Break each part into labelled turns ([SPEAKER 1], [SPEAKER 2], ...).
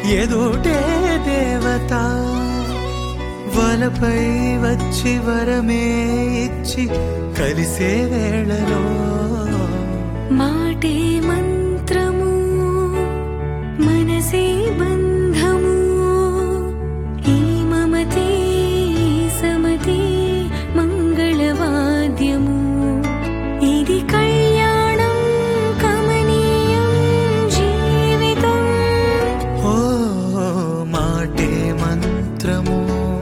[SPEAKER 1] ఎదుటే దేవత వలపై వచ్చి వరమే ఇచ్చి కలిసే వేళలో
[SPEAKER 2] మాటే మంత్రము మనసే బంధము ఈ మమతే సమతే మంగళవాద్యము ఇది కళ్యాణం కమనీయం జీవితం
[SPEAKER 1] ఓ మాటే మంత్రము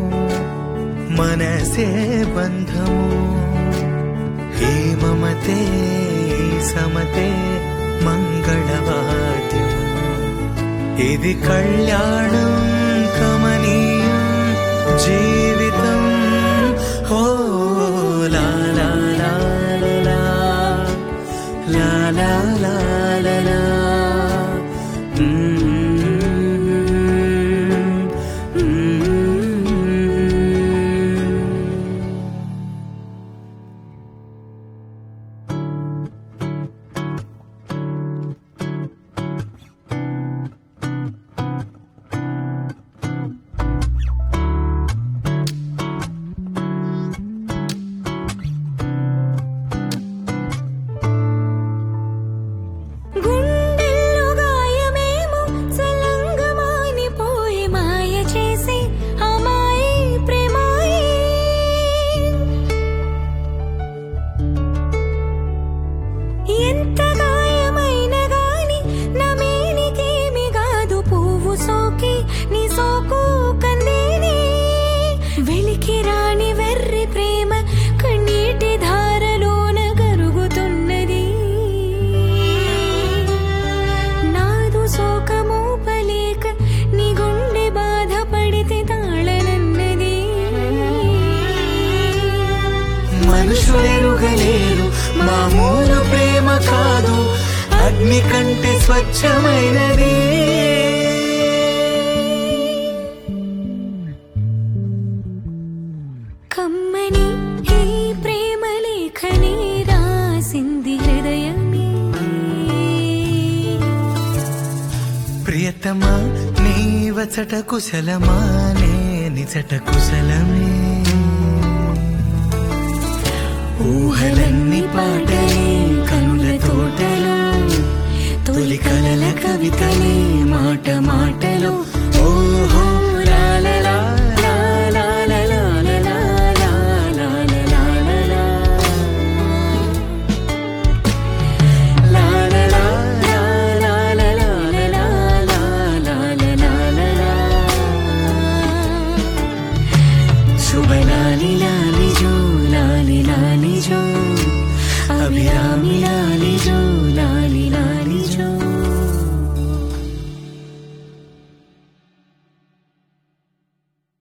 [SPEAKER 1] మనసే బంధము ఈ మమతే సమతే మంగళవాద్యము ఇది కళ్యాణం కమనీయం జీవితం ఓ లా లా లా లా లా లా లా లా లా మ్మ్. మ్మ్.
[SPEAKER 2] గుండెల్లో గాయమేమో సలంగమానిపోయి మాయ చేసి అమాయి ప్రేమాయి ఎంత గాయమైన గాని నా మేనికేమి కాదు పువ్వు సోకి నీ సోకు కందేని వెలికి రాని వెర్రి ప్రేమ కన్నీటి ధారలోన కరుగుతున్నది నాదు శోకము పలేక నీ గుండె బాధపడితే తాళనన్నది
[SPEAKER 1] మనుషులెరుగలేరు మామూలు ప్రేమ కాదు అగ్ని కంటే స్వచ్ఛమైనది
[SPEAKER 2] కమ్మని ఈ ప్రేమ లేఖని రాసింది హృదయమే
[SPEAKER 1] ప్రియతమా నీ వచట కుశలమా నే నిచట కుశలమే ఊహలన్నీ పాటలే కనుల తోటలో తొలి కలల కవితలే మాట మాటలో ఓహో లా లా లా లా లా లా లా లా లా లా లా లా లా లా. లా లా లా లా లా లా లా లా లా లా లా లా లా లా. శుభ లాలి లాలి జో లాలి లాలి జో అభిరామి లాలి జో